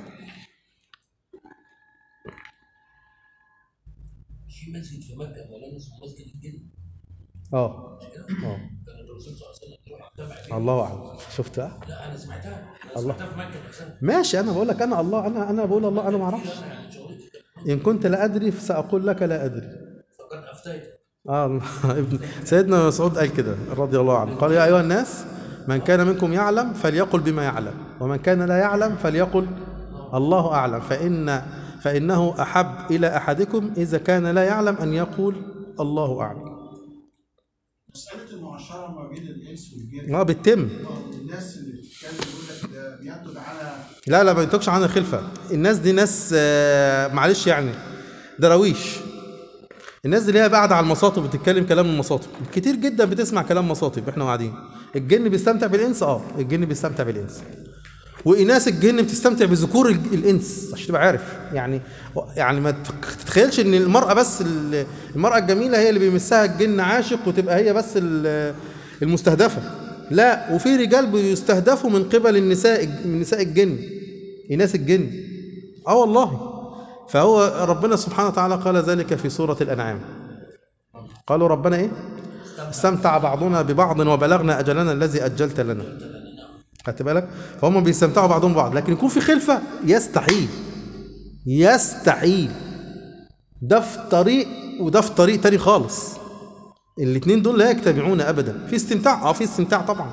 في مسجد في مكه مولانا اسمه مسجد الجن اه اه كان الرسول صلى الله عليه وسلم يروح يجتمع فيه الله اعلم شفت بقى؟ لا انا سمعتها انا الله. سمعتها في مكه نفسها ماشي انا بقول لك انا الله انا انا بقول الله انا ما اعرفش انا يعني شغلتي كانت ان كنت لا ادري فساقول لك لا ادري فقد افتيت اه الله. ابن سيدنا مسعود قال كده رضي الله عنه قال يا ايها الناس من كان منكم يعلم فليقل بما يعلم ومن كان لا يعلم فليقل الله اعلم فان فانه احب الى احدكم اذا كان لا يعلم ان يقول الله اعلم مساله المعاشره ما بين الانس والجن اه بتتم الناس اللي بتتكلم يقول لك ده بينتج على لا لا ما ينتجش عنها خلفة الناس دي ناس آه، معلش يعني دراويش الناس دي اللي هي قاعدة على المصاطب بتتكلم كلام المصاطب كتير جدا بتسمع كلام مصاطب احنا قاعدين الجن بيستمتع بالانس اه الجن بيستمتع بالانس وإناث الجن بتستمتع بذكور الج- الإنس عشان تبقى عارف يعني يعني ما تتخ- تتخيلش إن المرأة بس ال- المرأة الجميلة هي اللي بيمسها الجن عاشق وتبقى هي بس ال- المستهدفة لا وفي رجال بيستهدفوا من قبل النساء الج- من نساء الجن إناث الجن اه والله فهو ربنا سبحانه وتعالى قال ذلك في سورة الأنعام قالوا ربنا إيه استمتع بعضنا ببعض وبلغنا أجلنا الذي أجلت لنا خدت بالك فهم بيستمتعوا بعضهم بعض لكن يكون في خلفه يستحيل يستحيل ده في طريق وده في طريق تاني خالص الاثنين دول لا يجتمعون ابدا في استمتاع اه في استمتاع طبعا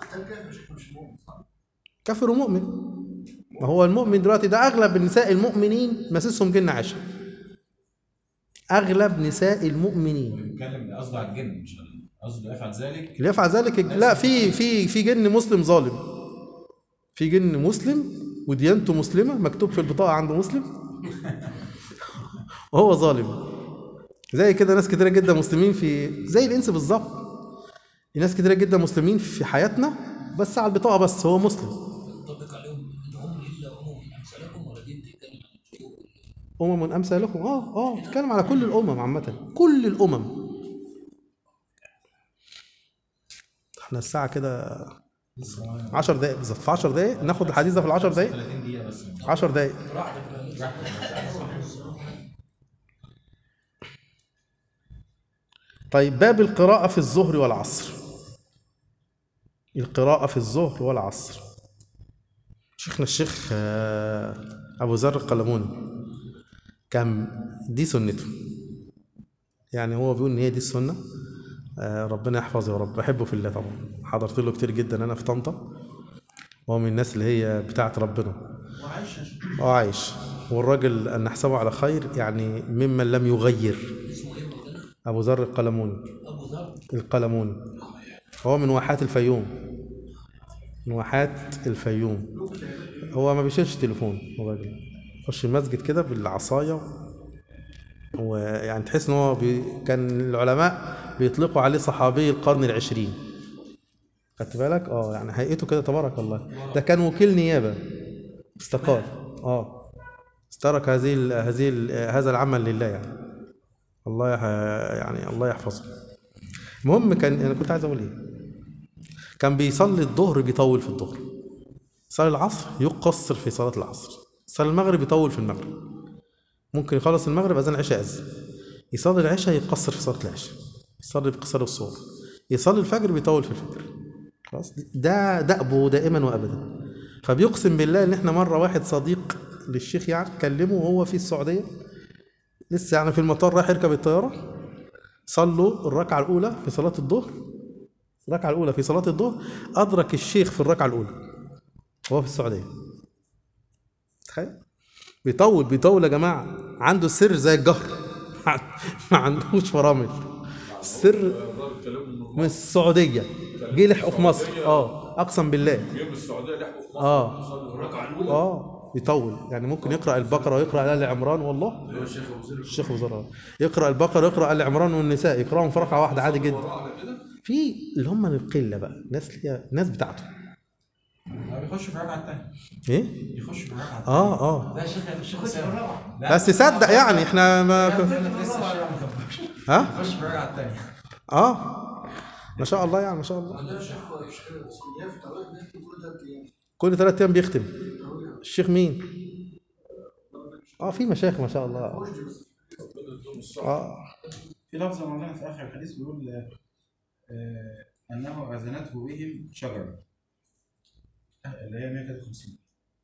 كافر ومؤمن ما هو المؤمن دلوقتي ده اغلب النساء المؤمنين مسسهم جن عاشق اغلب نساء المؤمنين بنتكلم قصده على الجن مش على- قصده يفعل ذلك اللي يفعل ذلك لا في في في جن مسلم ظالم في جن مسلم وديانته مسلمه مكتوب في البطاقه عنده مسلم وهو ظالم زي كده ناس كتيره جدا مسلمين في زي الانس بالظبط في ناس كتيره جدا مسلمين في حياتنا بس على البطاقه بس هو مسلم ينطبق عليهم ان هم الا هم من امثالكم امم امثالكم اه اه بيتكلم على كل الامم عامه كل الامم احنا الساعه كده 10 دقايق بالظبط في 10 دقايق ناخد الحديث ده في ال 10 دقايق 30 دقيقة بس 10 دقايق طيب باب القراءة في الظهر والعصر القراءة في الظهر والعصر شيخنا الشيخ آه، أبو ذر القلموني كان دي سنته يعني هو بيقول إن هي دي السنة آه، ربنا يحفظه يا رب بحبه في الله طبعا حضرت له كتير جدا أنا في طنطا وهو من الناس اللي هي بتاعت ربنا وعايش يا شيخ. اه عايش والراجل ان نحسبه على خير يعني ممن لم يغير ابو ذر القلموني ابو ذر القلموني هو من واحات الفيوم من واحات الفيوم هو ما بيشيلش تليفون الراجل يخش المسجد كده بالعصايه ويعني تحس ان هو بي... كان العلماء بيطلقوا عليه صحابي القرن العشرين خدت بالك اه يعني هيئته كده تبارك الله ده كان وكيل نيابه استقال اه استرك هذه ال هذه ال هذا العمل لله يعني الله يح... يعني الله يحفظه المهم كان انا كنت عايز اقول ايه كان بيصلي الظهر بيطول في الظهر يصلي العصر يقصر في صلاه العصر يصلي المغرب يطول في المغرب ممكن يخلص المغرب اذان العشاء اذن يصلي العشاء يقصر في صلاه العشاء يصلي بقصر الصور يصلي الفجر بيطول في الفجر خلاص ده دأبه دائما وابدا فبيقسم بالله ان احنا مره واحد صديق للشيخ يعني كلمه وهو في السعوديه لسه يعني في المطار رايح يركب الطياره صلوا الركعه الاولى في صلاه الظهر الركعه الاولى في صلاه الظهر ادرك الشيخ في الركعه الاولى وهو في السعوديه تخيل بيطول بيطول يا جماعه عنده السر زي الجهر ما عندوش فرامل السر الراجل كلامه انه من السعوديه جه لحقه في مصر اه اقسم بالله جيب السعوديه لحقوا في مصر اه يصلوا الركعه الاولى اه يطول يعني ممكن يقرا البقره ويقرا ال عمران والله هو الشيخ ابو ذر الشيخ وزراء يقرا البقره ويقرا ال عمران والنساء يقراهم في ركعه واحده عادي جدا وراه على كده في اللي هم القله بقى الناس اللي هي الناس بتاعته بيخش في الركعة التانية ايه يخش في الركعة التانية اه اه لا الشيخ الشيخ أسامة بس صدق يعني احنا ما ك... لسه الشيخ ما كملش ها يخش في الركعة التانية اه ما شاء الله يعني ما شاء الله عندنا شيخ مشكله بس ايام في طريق بنحكي كل ثلاث ايام كل ثلاث ايام بيختم الشيخ مين اه في مشايخ ما شاء الله اه في لفظ مولانا في آخر الحديث بيقول آه، أنه أذنته بهم شجرة اللي هي 153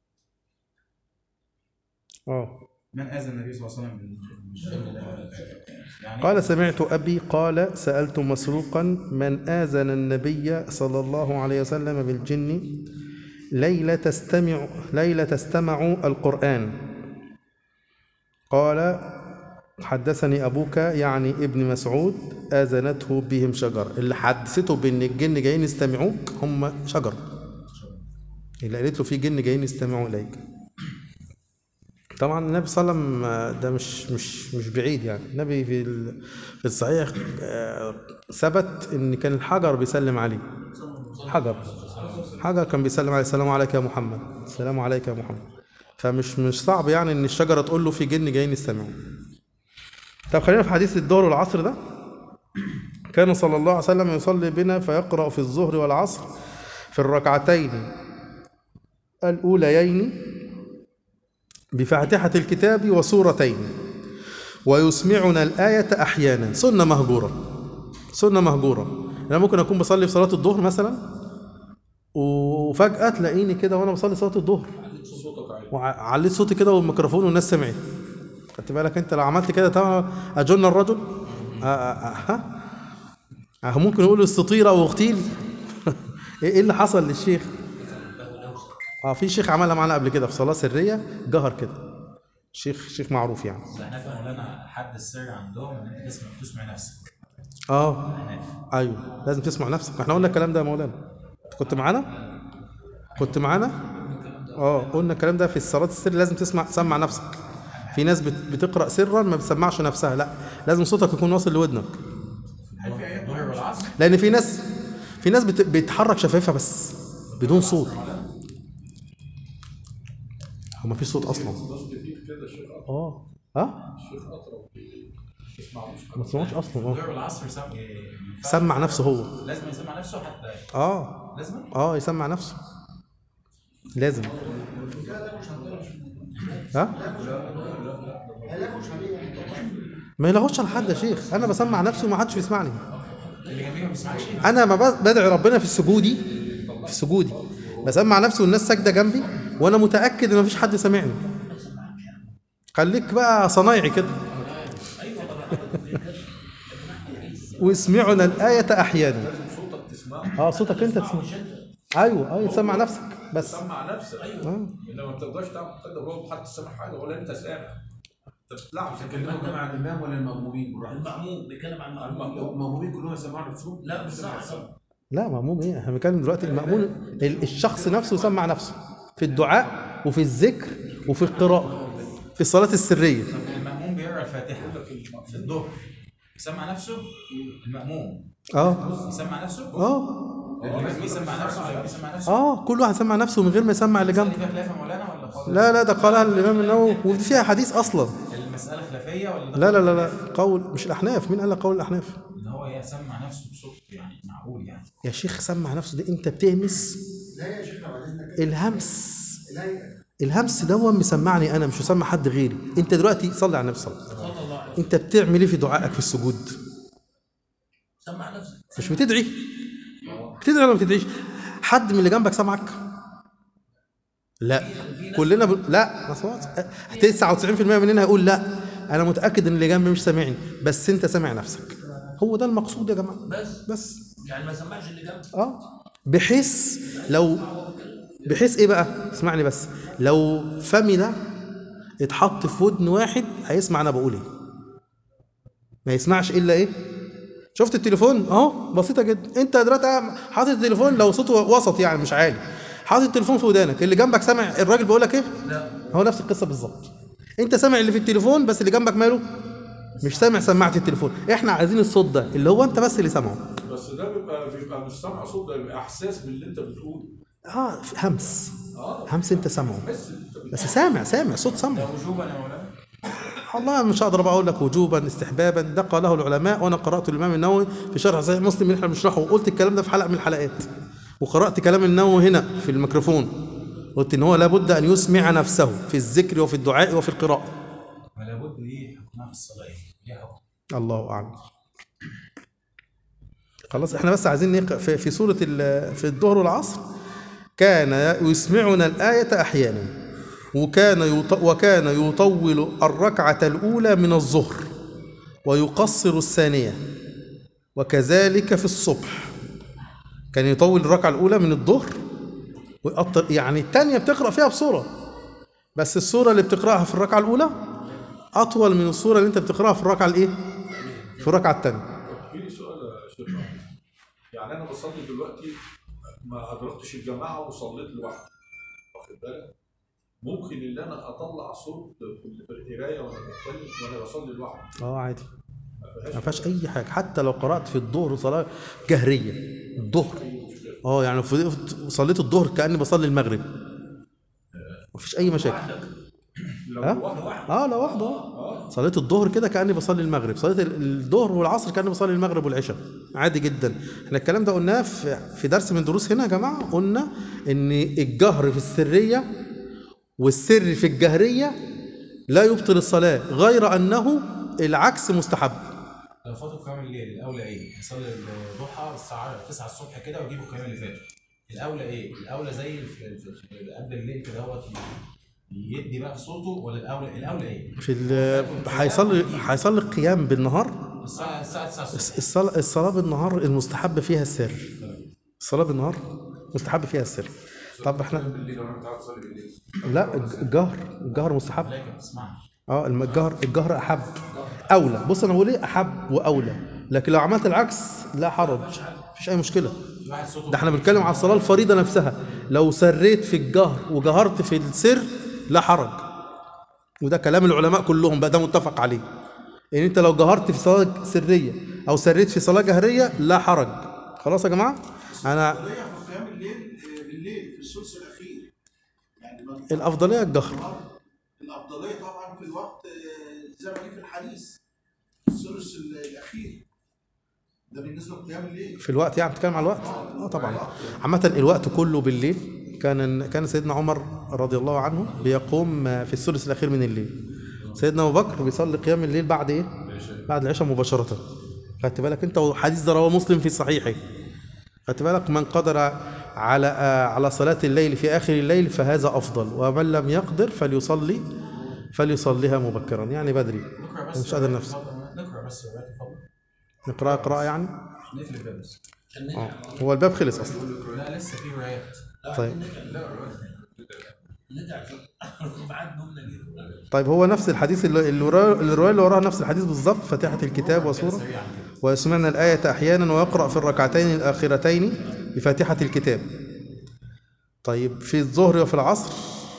اه من أذى النبي صلى الله عليه وسلم بال- يعني قال سمعت أبي قال سألت مسروقا من آذن النبي صلى الله عليه وسلم بالجن ليلة تستمع ليلة تستمع القرآن قال حدثني أبوك يعني ابن مسعود آذنته بهم شجر اللي حدثته بأن الجن جايين يستمعوك هم شجر اللي قالت له في جن جايين يستمعوا إليك طبعا النبي صلى الله عليه وسلم ده مش مش مش بعيد يعني النبي في ال- في الصحيح آه، ثبت ان كان الحجر بيسلم عليه حجر حجر كان بيسلم عليه السلام عليك يا محمد السلام عليك يا محمد فمش مش صعب يعني ان الشجره تقول له في جن جايين يستمعوا طب خلينا في حديث الدور والعصر ده كان صلى الله عليه وسلم يصلي بنا فيقرأ في الظهر والعصر في الركعتين الأوليين بفاتحة الكتاب وسورتين ويسمعنا الآية أحيانا سنة مهجورة سنة مهجورة أنا ممكن أكون بصلي في صلاة الظهر مثلا وفجأة تلاقيني كده وأنا بصلي صلاة الظهر صوتك عالي وعليت صوتي كده والميكروفون والناس سمعت خدت بالك انت لو عملت كده تمام اجن الرجل آه آه آه ها آه ممكن يقول استطير او اغتيل ايه اللي حصل للشيخ اه في شيخ عملها معانا قبل كده في صلاه سريه جهر كده شيخ شيخ معروف يعني احنا في مولانا حد السر عندهم ان انت تسمع تسمع نفسك اه ايوه لازم تسمع نفسك احنا قلنا الكلام ده يا مولانا أنت كنت معانا كنت معانا اه قلنا الكلام ده في الصلاه السر لازم تسمع تسمع نفسك في ناس بت- بتقرا سرا ما بتسمعش نفسها لا لازم صوتك يكون واصل لودنك الظهر والعصر لان في ناس في ناس بت- بتحرك شفايفها بس بدون صوت هو ما فيش صوت اصلا ناس كتير كده شيخ اه ها الشيخ اطرب اسمعوش ما تسمعوش اصلا اه ضرب العصر سم... سمع نفسه هو لازم يسمع نفسه حتى اه لازم اه يسمع نفسه لازم ها ما يلغوش على حد يا شيخ انا بسمع نفسي وما حدش بيسمعني اللي جنبي ما بيسمعش انا ما ب- بدعي ربنا في سجودي في سجودي بسمع نفسي والناس ساجده جنبي وانا متاكد ان مفيش حد سامعني خليك بقى صنايعي كده واسمعنا الآية أحيانا صوتك تسمعه اه صوتك انت تسمع ايوه ايوه تسمع نفسك بس سمع نفسك آه. انما ما تقدرش تعمل كده وهو حد سامع حاجه ولا انت سامع انت بتلعب تكلمنا مع الامام ولا المأمومين بالراحه المأموم بيتكلم عن لو المأموم المأمومين كلهم يسمعوا نفسهم لا بالظبط لا مأموم ايه احنا بنتكلم دلوقتي المأمون ال- الشخص نفسه يسمع نفسه في الدعاء وفي الذكر وفي القراءة في الصلاة السرية المأموم بيقرا الفاتحة في الظهر يسمع نفسه المأموم اه يسمع نفسه اه الإمام بيسمع نفسه الإمام بيسمع نفسه اه كل واحد يسمع نفسه من غير ما يسمع اللي دي جنبه فيها خلاف يا مولانا ولا خالص؟ لا لا ده قالها الإمام النووي ودي فيها حديث أصلا المسألة خلافية ولا ده لا لا لا لا قول مش الأحناف مين قال لك قول الأحناف ان هو يسمع نفسه بصوت يعني معقول يعني يا شيخ سمع نفسه دي أنت بتهمس لا يا شيخ بعد اذنك الهمس الهيئه الهمس ده مسمعني أنا مش مسمع حد غيري أنت دلوقتي صلي على النبي صلى الله عليه وسلم صلى الله عليه أنت بتعمل إيه في دعائك في السجود سمع نفسك مش بتدعي بتدعي ولا ما بتدعيش حد من اللي جنبك سامعك لا كلنا ب... لا اصوات 99% مننا هيقول لا انا متاكد ان اللي جنبي مش سامعني بس انت سامع نفسك هو ده المقصود يا جماعه بس بس يعني ما يسمعش اللي جنبه اه بحيث لو بحيث ايه بقى اسمعني بس لو فمي ده اتحط في ودن واحد هيسمع انا بقول ايه ما يسمعش الا ايه شفت التليفون اهو بسيطه جدا انت دلوقتي قاعد حاطط التليفون لو صوته وسط يعني مش عالي حاطط التليفون في ودانك اللي جنبك سامع الراجل بيقول لك ايه لا هو نفس القصه بالظبط انت سامع اللي في التليفون بس اللي جنبك ماله مش سامع سماعه التليفون احنا عايزين الصوت ده اللي هو انت بس اللي سامعه بس ده بيبقى بيبقى مش سامع صوت ده بيبقى احساس باللي انت بتقوله اه همس اه همس انت سامعه بس انت بس سامع سامع صوت سامع وجوبا يا مولانا والله مش هقدر بقى اقول لك وجوبا استحبابا ده قاله العلماء وانا قرات الامام النووي في شرح صحيح مسلم اللي احنا بنشرحه وقلت الكلام ده في حلقه من الحلقات وقرات كلام النووي هنا في الميكروفون قلت ان هو لابد ان يسمع نفسه في الذكر وفي الدعاء وفي القراءه ولا بد ليه حكمها في الصلاة ليه حكم الله اعلم خلاص احنا بس عايزين نقرا في, في سوره ال- في الظهر والعصر كان يسمعنا الايه احيانا وكان يط وكان يطول الركعه الاولى من الظهر ويقصر الثانيه وكذلك في الصبح كان يطول الركعه الاولى من الظهر ويقطر يعني الثانيه بتقرا فيها بسوره بس السوره اللي بتقراها في الركعه الاولى اطول من السوره اللي انت بتقراها في الركعه الايه في الركعه الثانيه في سؤال يا شيخ عمرو. يعني انا بصلي دلوقتي ما ادركتش الجماعه وصليت لوحدي واخد بالك ممكن ان انا اطلع صوت في في القرايه وانا بتكلم وانا بصلي لوحدي اه عادي ما فيهاش ما فيهاش اي حاجه حتى لو قرات في الظهر صلاه جهريه الظهر اه يعني في صليت الظهر كاني بصلي المغرب ما فيش اي مشاكل لو ها؟ لوحدي اه لو واحده اه صليت الظهر كده كاني بصلي المغرب صليت ال- الظهر والعصر كاني بصلي المغرب والعشاء عادي جدا احنا الكلام ده قلناه في في درس من دروس هنا يا جماعه قلنا ان الجهر في السريه والسر في الجهريه لا يبطل الصلاه غير انه العكس مستحب لو فاتوا قيام الليل الاولى ايه؟ يصلي الضحى الساعه 9 الصبح كده ويجيبوا القيام اللي فاتوا الاولى ايه؟ الاولى زي في- في- في- قبل الليل كده هو يدي بقى في صوته ولا الاولى الاولى ايه؟ في ال- هيصلي هيصلي القيام بالنهار الساعه الساعه 9 الصبح الصلاة الصلاة بالنهار المستحب فيها السر الصلاة بالنهار مستحب فيها السر طب احنا بالليل وانا متعود اصلي بالليل لا الجهر الجهر مستحب لكن ما بتسمعش اه الم- الجهر الجهر احب اولى بص انا بقول ايه احب واولى لكن لو عملت العكس لا حرج مفيش اي مشكله في واحد صوته ده احنا بنتكلم على الصلاه الفريضه نفسها لو سريت في الجهر وجهرت في السر لا حرج وده كلام العلماء كلهم بقى ده متفق عليه ان انت لو جهرت في صلاه سريه او سريت في صلاه جهريه لا حرج خلاص يا جماعه انا الافضليه في قيام الليل آه، بالليل في الثلث الاخير يعني ما الافضليه الجهر الافضليه طبعا في الوقت آه، زي ما جه في الحديث الثلث ال- الاخير ده بالنسبه لقيام الليل في الوقت يعني بتتكلم على الوقت اه طبعا عامة الوقت كله بالليل كان كان سيدنا عمر رضي الله عنه بيقوم في الثلث الاخير من الليل سيدنا ابو بكر بيصلي قيام الليل بعد ايه بعد العشاء مباشرة خدت بالك انت والحديث ده رواه مسلم في صحيحه خدت بالك من قدر على آه، على صلاة الليل في آخر الليل فهذا أفضل ومن لم يقدر فليصلي فليصليها مبكرا يعني بدري نقرا بس مش قادر نفسي نقرا بس روايات الفضل نقرأ قراءة يعني نقفل الباب بس آه. هو الباب خلص أصلا لا لسه في روايات طيب نرجع بعد نومنا كده طيب هو نفس الحديث اللي اللي وراه- الرواية اللي وراها نفس الحديث بالظبط فاتحة الكتاب وسورة ويسمعنا الآية أحيانا ويقرأ في الركعتين الآخرتين بفاتحة الكتاب طيب في الظهر وفي العصر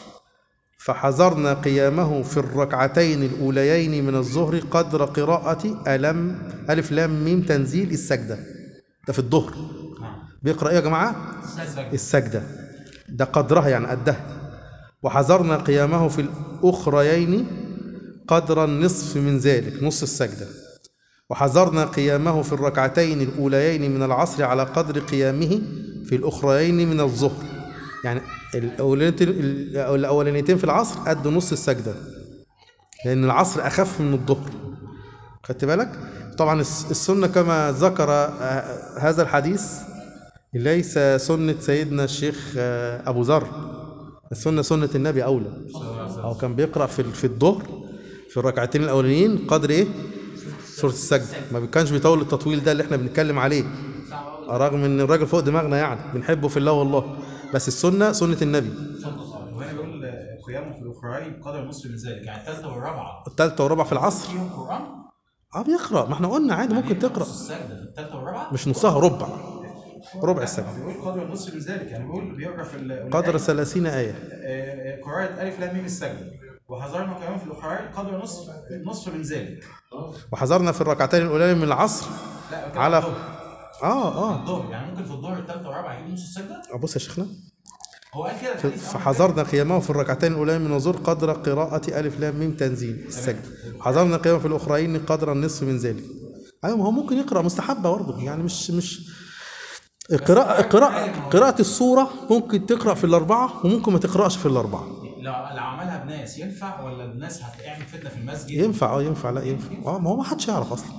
فحذرنا قيامه في الركعتين الأوليين من الظهر قدر قراءة ألم ألف لام ميم تنزيل السجدة ده في الظهر بيقرأ إيه يا جماعة؟ السجدة ده قدرها يعني قدها وحذرنا قيامه في الأخريين قدر النصف من ذلك نص السجدة وحذرنا قيامه في الركعتين الأوليين من العصر على قدر قيامه في الأخريين من الظهر يعني الأولانيتين الأولانيتين في العصر قد نص السجدة لأن العصر أخف من الظهر خدت بالك؟ طبعا الس- السنة كما ذكر آه، هذا الحديث ليس سنة سيدنا الشيخ آه، أبو ذر السنة سنة النبي أولى أو كان بيقرأ في في الظهر في الركعتين الأولانيين قدر إيه؟ سورة السجدة ما كانش بيطول التطويل ده اللي احنا بنتكلم عليه رغم ان الراجل فوق دماغنا يعني بنحبه في الله والله بس السنة سنة النبي وهنا بيقول قيامه في الاخرين قدر نصف من ذلك يعني الثالثه والرابعه الثالثة والرابعة في العصر فيهم قران اه بيقرأ ما احنا قلنا عادي ممكن تقرأ نص السجده الثالثه والرابعه مش نصها ربع ربع السجدة بيقول قدر نصف من ذلك يعني بيقول بيقرا في ال- قدر 30 آية آه، آه، قراءة ألف لام ميم السجدة وحذرنا كمان في الأخرين قدر نصف نصف من ذلك وحذرنا في الركعتين الأولين من العصر لا بتكلم على عن الظهر. اه اه الظهر يعني ممكن في الظهر الثالثة والرابعة يجيب نص السجدة بص يا شيخنا هو قال كده الحديث أول فحذرنا قيامه في الركعتين الأولين من الظهر قدر قراءة ألف لام ميم تنزيل السجدة حذرنا قيامه في الأخرين قدر النصف من ذلك أيوة ما هو ممكن يقرأ مستحبة برضه يعني مش مش قراءة قراءة قراءة السورة ممكن تقرأ في الأربعة وممكن ما تقرأش في الأربعة لو لو عملها بناس ينفع ولا الناس هتعمل فتنة في المسجد ينفع اه ينفع لا ينفع اه ما هو ما حدش يعرف اصلا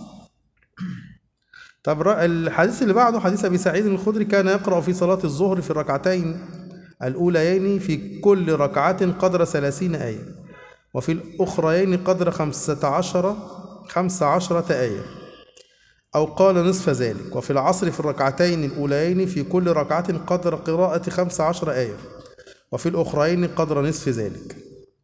طب را- الحديث اللي بعده حديث ابي سعيد الخدري كان يقرا في صلاه الظهر في الركعتين الاوليين في كل ركعه قدر ثلاثين ايه وفي الاخريين قدر خمسة عشر خمس عشرة آية أو قال نصف ذلك وفي العصر في الركعتين الأوليين في كل ركعة قدر قراءة خمس عشر آية وفي الأخرين قدر نصف ذلك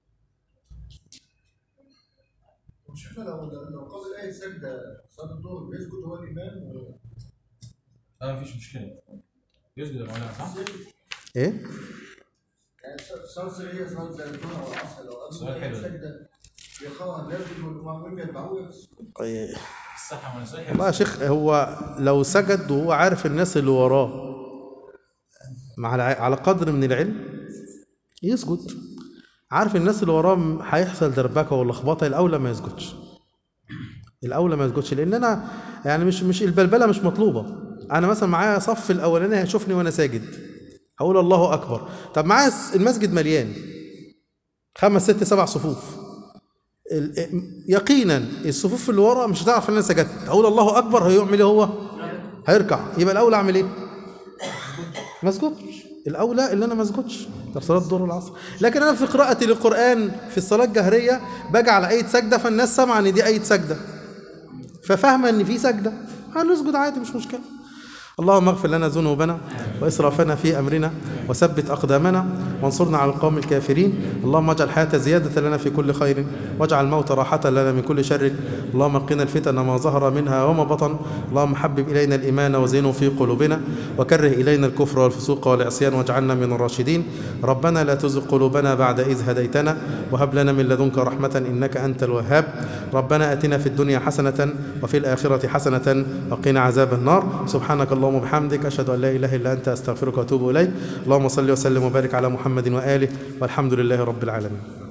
مش احنا لو لو قبل اي سجده صلاه الظهر بيسجد هو الامام ولا- اه مفيش مشكلة يسجد يا مولانا صح؟ إيه؟ يعني صلاه سريه صلاه زي الظهر او العصر لو قبل سؤال اي حلو ده. سجده بيقراها لازم والمأمون بيتبعوه يقصد إيه. الصحة من الصحة والله يا شيخ هو لو سجد وهو عارف الناس اللي وراه مع الع- على قدر من العلم يسجد عارف الناس اللي وراه م- هيحصل دربكه ولا لخبطه الاولى ما يسجدش الاولى ما يسجدش لان انا يعني مش مش البلبله مش مطلوبه انا مثلا معايا صف الاولاني هيشوفني وانا ساجد هقول الله اكبر طب معايا الس- المسجد مليان خمس ست سبع صفوف ال- يقينا الصفوف اللي ورا مش هتعرف ان انا سجدت اقول الله اكبر هيعمل ايه هو هيركع يبقى الاولى اعمل ايه ما اسجدش الاولى اللي انا ما اسجدش ده في صلاه الظهر والعصر لكن انا في قراءتي للقران في الصلاه الجهريه باجي على ايه سجده فالناس سامعه ان دي ايه سجده ففاهمه ان في سجده هنسجد عادي مش مشكله اللهم اغفر لنا ذنوبنا واسرافنا في امرنا وثبت اقدامنا وانصرنا على القوم الكافرين اللهم اجعل الحياه زياده لنا في كل خير واجعل الموت راحه لنا من كل شر اللهم قنا الفتن ما ظهر منها وما بطن اللهم حبب الينا الايمان وزينه في قلوبنا وكره الينا الكفر والفسوق والعصيان واجعلنا من الراشدين ربنا لا تزغ قلوبنا بعد اذ هديتنا وهب لنا من لدنك رحمه انك انت الوهاب ربنا اتنا في الدنيا حسنه وفي الاخره حسنه وقنا عذاب النار سبحانك اللهم وبحمدك اشهد ان لا اله الا انت استغفرك واتوب اليك اللهم صل وسلم وبارك على محمد واله والحمد لله رب العالمين